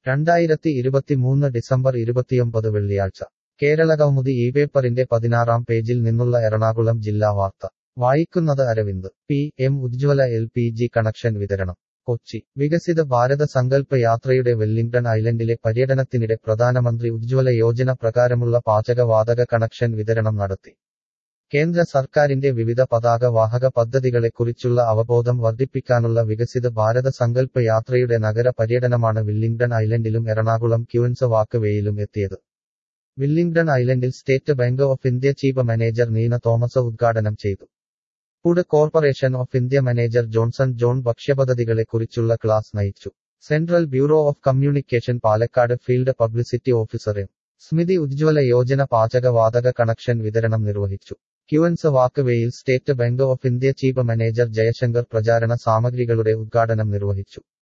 രണ്ടായിരത്തി ഇരുപത്തിമൂന്ന് ഡിസംബർ ഇരുപത്തിയൊമ്പത് വെള്ളിയാഴ്ച കേരള കൗമുദി ഈ പേപ്പറിന്റെ പതിനാറാം പേജിൽ നിന്നുള്ള എറണാകുളം ജില്ലാ വാർത്ത വായിക്കുന്നത് Aravind P M Ujjwala L P G connection വിതരണം കൊച്ചി വികസിത ഭാരത സങ്കല്പ യാത്രയുടെ വെല്ലിംഗ്ടൺ ഐലൻഡിലെ പര്യടനത്തിനിടെ പ്രധാനമന്ത്രി ഉജ്ജ്വല യോജന പ്രകാരമുള്ള പാചകവാതക കണക്ഷൻ വിതരണം നടത്തി കേന്ദ്ര സർക്കാരിന്റെ വിവിധ പതാക വാഹക പദ്ധതികളെക്കുറിച്ചുള്ള അവബോധം വർദ്ധിപ്പിക്കാനുള്ള വികസിത ഭാരത സങ്കല്പ യാത്രയുടെ നഗര പര്യടനമാണ് വില്ലിംഗ്ടൺ ഐലൻഡിലും എറണാകുളം ക്യൂൻസ് വാക്ക് വേയിലും എത്തിയത് വില്ലിംഗ്ടൺ ഐലൻഡിൽ State Bank of India chief manager Neena Thomas ഉദ്ഘാടനം ചെയ്തു food corporation of India manager Johnson John ഭക്ഷ്യപദ്ധതികളെക്കുറിച്ചുള്ള ക്ലാസ് നയിച്ചു central bureau of communication Palakkad field publicity officer M Smithi Ujjwala Yojana പാചകവാതക കണക്ഷൻ വിതരണം നിർവഹിച്ചു ക്യുവൻസ് വാക്ക് വേയിൽ State Bank of India chief manager Jayashankar പ്രചാരണ സാമഗ്രികളുടെ ഉദ്ഘാടനം നിർവഹിച്ചു